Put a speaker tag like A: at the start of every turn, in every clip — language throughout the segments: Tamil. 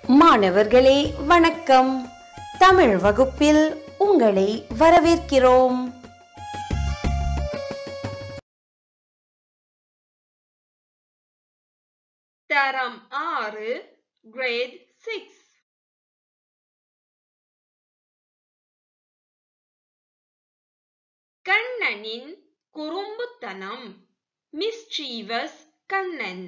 A: மாணவர்களே வணக்கம் தமிழ் வகுப்பில் உங்களை வரவேற்கிறோம்
B: தரம் ஆறு கிரேட் சிக்ஸ் கண்ணனின் குறும்புத்தனம் மிஸ்டீவஸ் கண்ணன்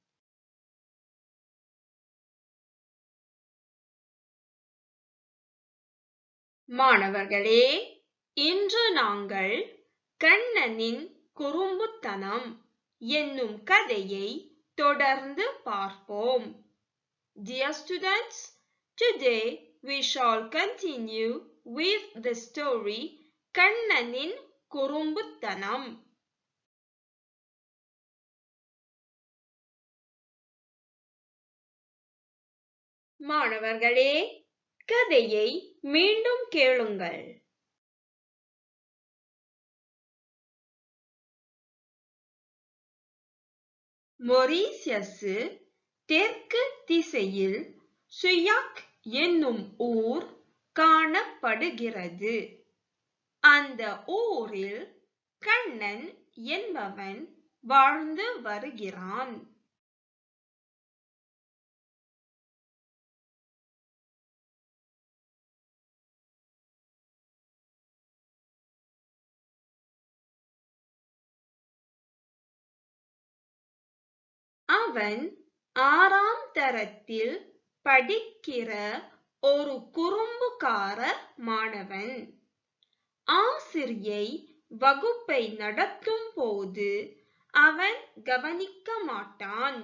B: மாணவர்களே இன்று நாங்கள் கண்ணனின் குறும்புத்தனம் என்னும் கதையை தொடர்ந்து பார்ப்போம் Dear students, today we shall continue with the story கண்ணனின் குறும்புத்தனம் மாணவர்களே கதையை மீண்டும் கேளுங்கள் மொரீசியசு தெற்கு திசையில் சுயாக் என்னும் ஊர் காணப்படுகிறது அந்த ஊரில் கண்ணன் என்பவன் வாழ்ந்து வருகிறான் அவன் ஆறாம் தரத்தில் படிக்கிற ஒரு குறும்புக்கார மாணவன் ஆசிரியை வகுப்பை நடத்தும் போது அவன் கவனிக்க மாட்டான்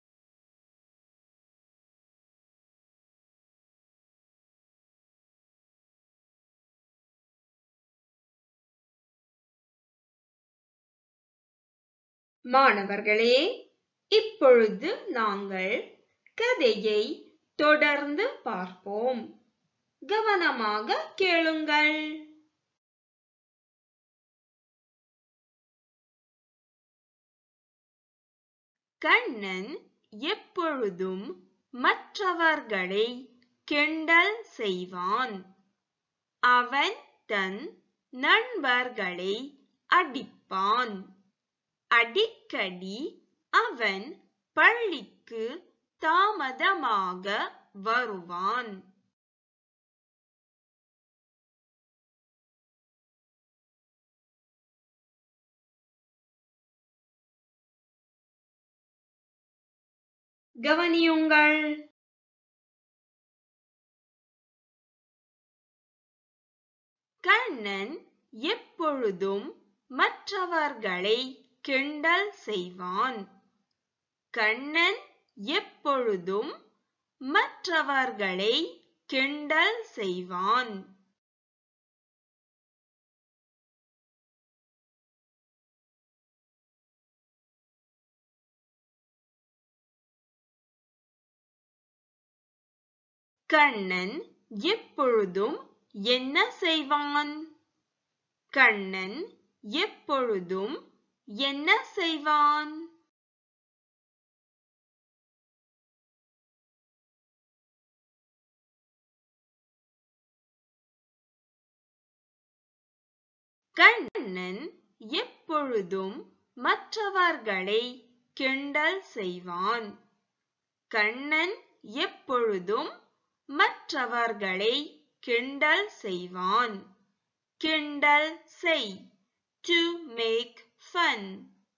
B: மாணவர்களே இப்பொழுது நாங்கள் கதையை தொடர்ந்து பார்ப்போம் கவனமாக கேளுங்கள் கண்ணன் எப்பொழுதும் மற்றவர்களை கிண்டல் செய்வான் அவன் தன் நண்பர்களை அடிப்பான் அடிக்கடி அவன் பள்ளிக்கு தாமதமாக வருவான் கவனியுங்கள் கண்ணன் எப்பொழுதும் மற்றவர்களை கிண்டல் செய்வான் கண்ணன் எப்பொழுதும் மற்றவர்களை கிண்டல் செய்வான் கண்ணன் எப்பொழுதும் என்ன செய்வான் கண்ணன் எப்பொழுதும் என்ன செய்வான் கண்ணன் எப்பொழுதும் மற்றவர்களை கிண்டல் செய்வான் கண்ணன் எப்பொழுதும் மற்றவர்களை கிண்டல் செய்வான் கிண்டல் செய் டு மேக் ஃபன்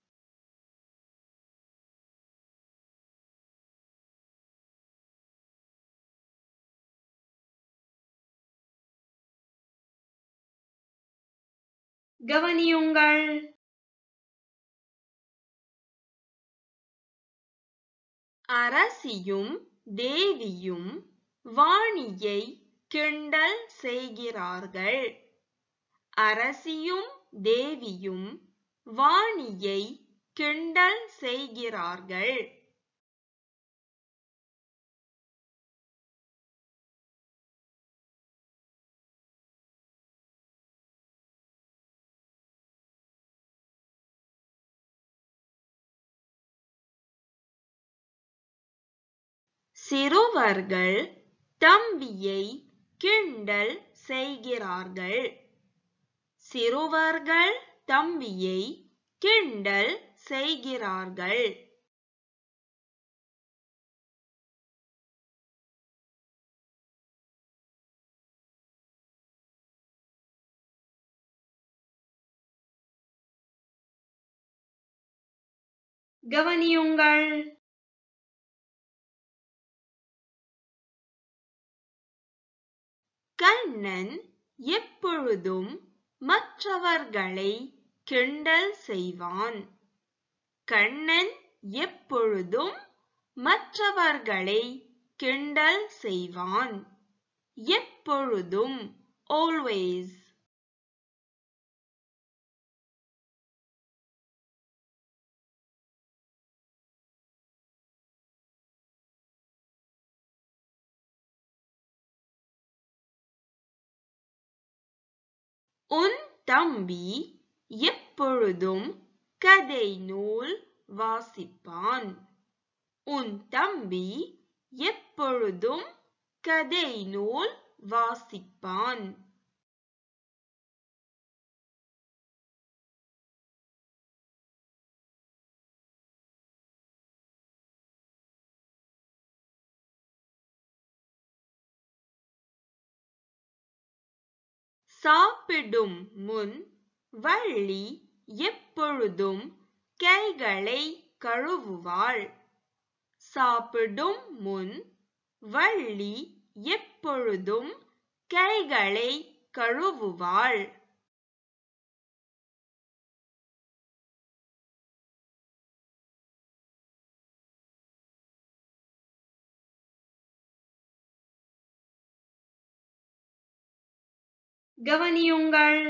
B: கவனியுங்கள் அரசியும் தேவியும் வாணியை கிண்டல் செய்கிறார்கள் அரசியும் தேவியும் வாணியை கிண்டல் செய்கிறார்கள் சிறுவர்கள் தம்பியை கிண்டல் செய்கிறார்கள் சிறுவர்கள் தம்பியை கிண்டல் செய்கிறார்கள் கவனியுங்கள் கண்ணன் எப்பொழுதும் மற்றவர்களை கிண்டல் செய்வான் கண்ணன் எப்பொழுதும் மற்றவர்களை கிண்டல் செய்வான் எப்பொழுதும் always உன் தம்பி எப்பொழுதும் கதை நூல் வாசிப்பான் உன் தம்பி எப்பொழுதும் கதை நூல் வாசிப்பான் சாப்பிடும் முன் வள்ளி எப்பொழுதும் கைகளை கழுவுவாள் சாப்பிடும் முன் வள்ளி எப்பொழுதும் கைகளை கழுவுவாள் கவனியுங்கள்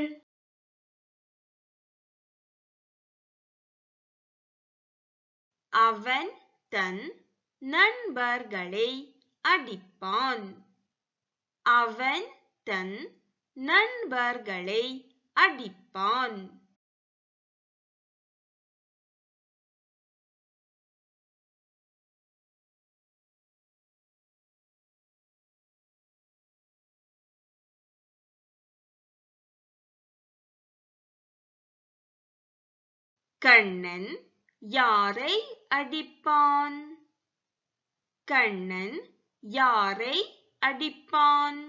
B: அவன் தன் நண்பர்களை அடிப்பான் அவன் தன் நண்பர்களை அடிப்பான் கண்ணன் யாரை அடிப்பான் கண்ணன் யாரை அடிப்பான்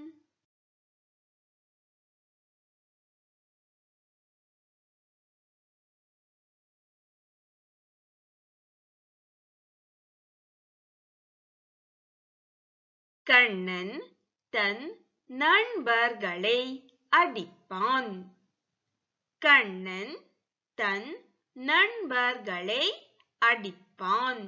B: கண்ணன் தன் நண்பர்களை அடிப்பான் கண்ணன் தன் நண்பர்களை அடிப்பான்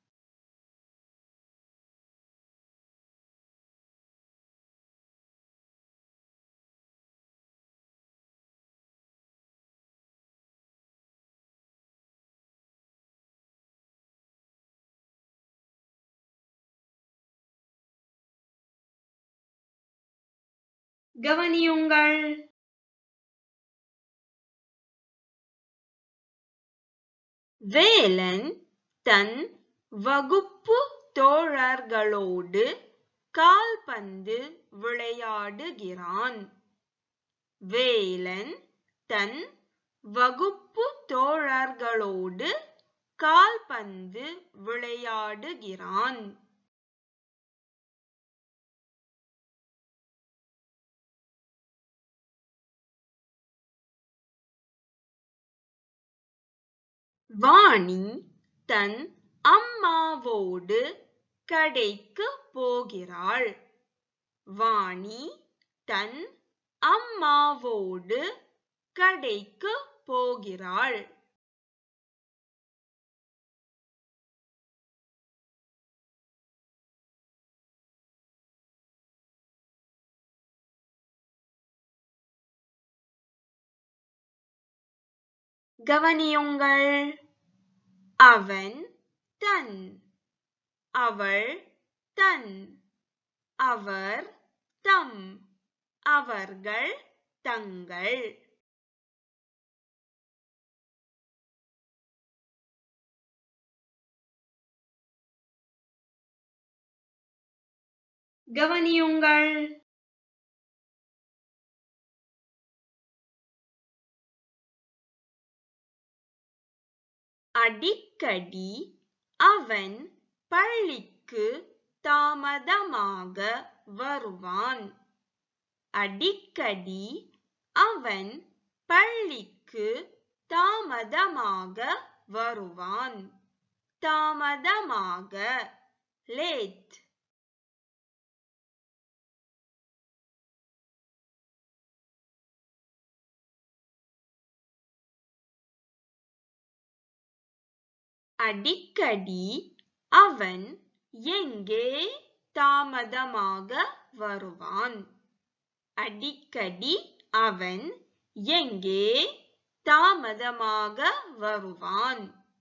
B: கவனியுங்கள் வேலன் தன் வகுப்பு தோழர்களோடு கால்பந்து விளையாடுகிறான் வேலன் தன் வகுப்பு தோழர்களோடு கால்பந்து விளையாடுகிறான் வாணி தன் அம்மாவோடு கடைக்கு போகிறாள் வாணி தன் அம்மாவோடு கடைக்கு போகிறாள் கவனியுங்கள் அவன் தன் அவள் தன் அவர் தம் அவர்கள் தங்கள் கவனியுங்கள் அடிக்கடி அவன் பள்ளிக்கு தாமதமாக வருவான் அடிக்கடி அவன் பள்ளிக்கு தாமதமாக வருவான் தாமதமாக லேட் அடிக்கடி அவன் எங்கே தாமதமாக வருவான் அடிக்கடி அவன் எங்கே தாமதமாக வருவான்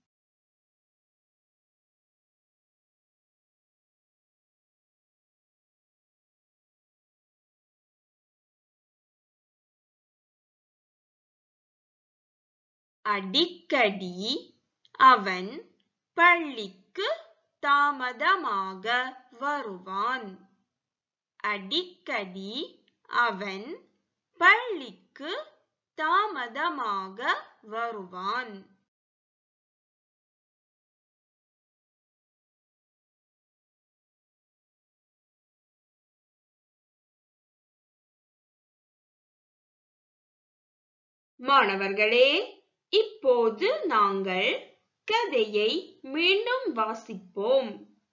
B: அடிக்கடி அவன் பள்ளிக்கு தாமதமாக வருவான் அடிக்கடி அவன் பள்ளிக்கு தாமதமாக வருவான் மாணவர்களே இப்போது நாங்கள் கதையை மீண்டும் வாசிப்போம்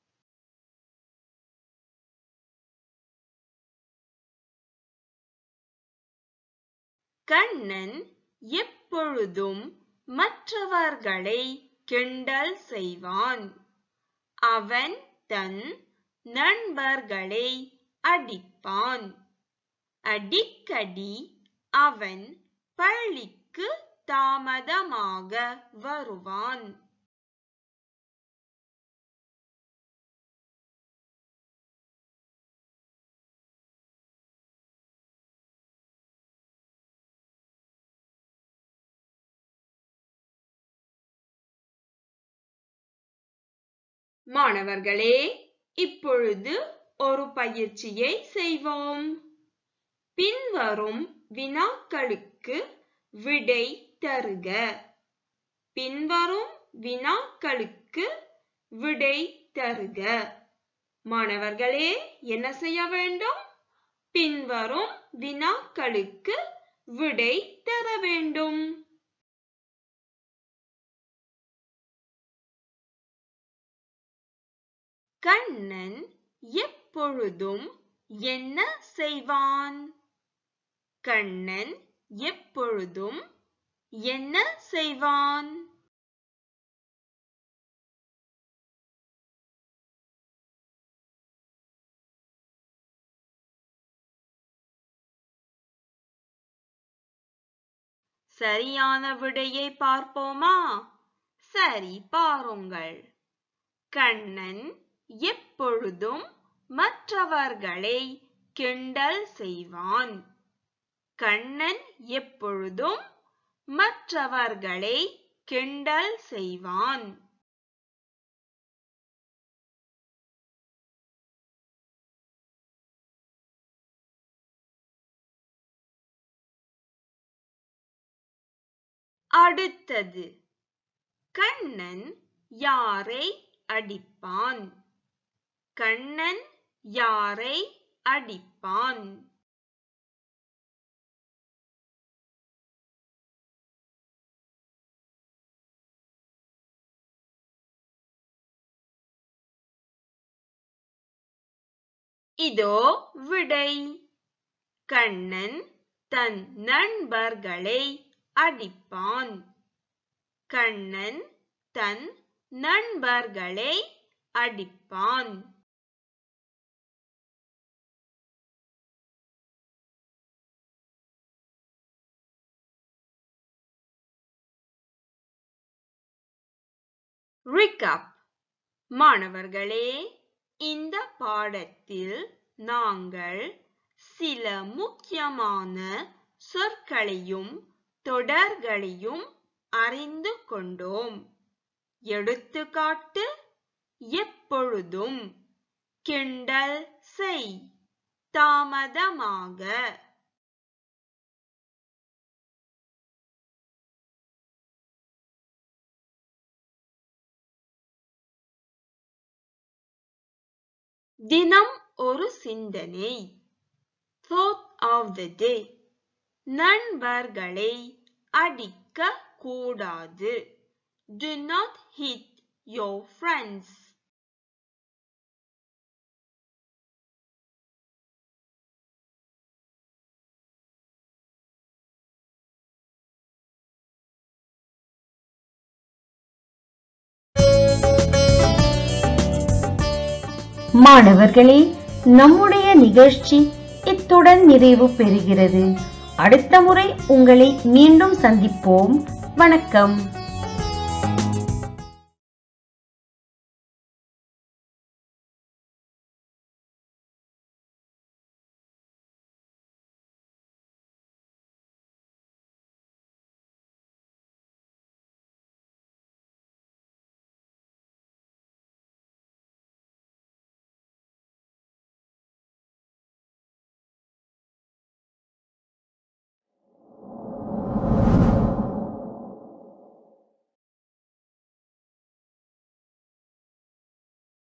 B: கண்ணன் எப்பொழுதும் மற்றவர்களை கிண்டல் செய்வான் அவன் தன் நண்பர்களை அடிப்பான் அடிக்கடி அவன் பள்ளிக்கு தாமதமாக வருவான் மாணவர்களே இப்பொழுது ஒரு பயிற்சியை செய்வோம் பின்வரும் வினாக்களுக்கு விடை தருக பின்வரும் வினாக்களுக்கு விடை தருக மாணவர்களே என்ன செய்ய வேண்டும் பின்வரும் வினாக்களுக்கு விடை தர வேண்டும் கண்ணன் எப்பொழுதும் என்ன செய்வான் கண்ணன் எப்பொழுதும் என்ன செய்வான் சரியான விடையை பார்ப்போமா சரி பாருங்கள் கண்ணன் எப்பொழுதும் மற்றவர்களை கிண்டல் செய்வான் கண்ணன் எப்பொழுதும் மற்றவர்களை கிண்டல் செய்வான் அடுத்தது கண்ணன் யாரை அடிப்பான் கண்ணன் யாரை அடிப்பான் இதோ விடை கண்ணன் தன் நண்பர்களை அடிப்பான் கண்ணன் தன் நண்பர்களை அடிப்பான் ரிகப் மாணவர்களே இந்த பாடத்தில் நாங்கள் சில முக்கியமான சொற்களையும் தொடர்களையும் அறிந்து கொண்டோம் எடுத்துக்காட்டு எப்பொழுதும் கிண்டல் செய் தாமதமாக தினம் ஒரு சிந்தனை thought of the day நண்பர்களை அடிக்க கூடாது do not hit your friends
A: மாணவர்களே நம்முடைய நிகழ்ச்சி இத்துடன் நிறைவு பெறுகிறது அடுத்த முறை உங்களை மீண்டும் சந்திப்போம் வணக்கம்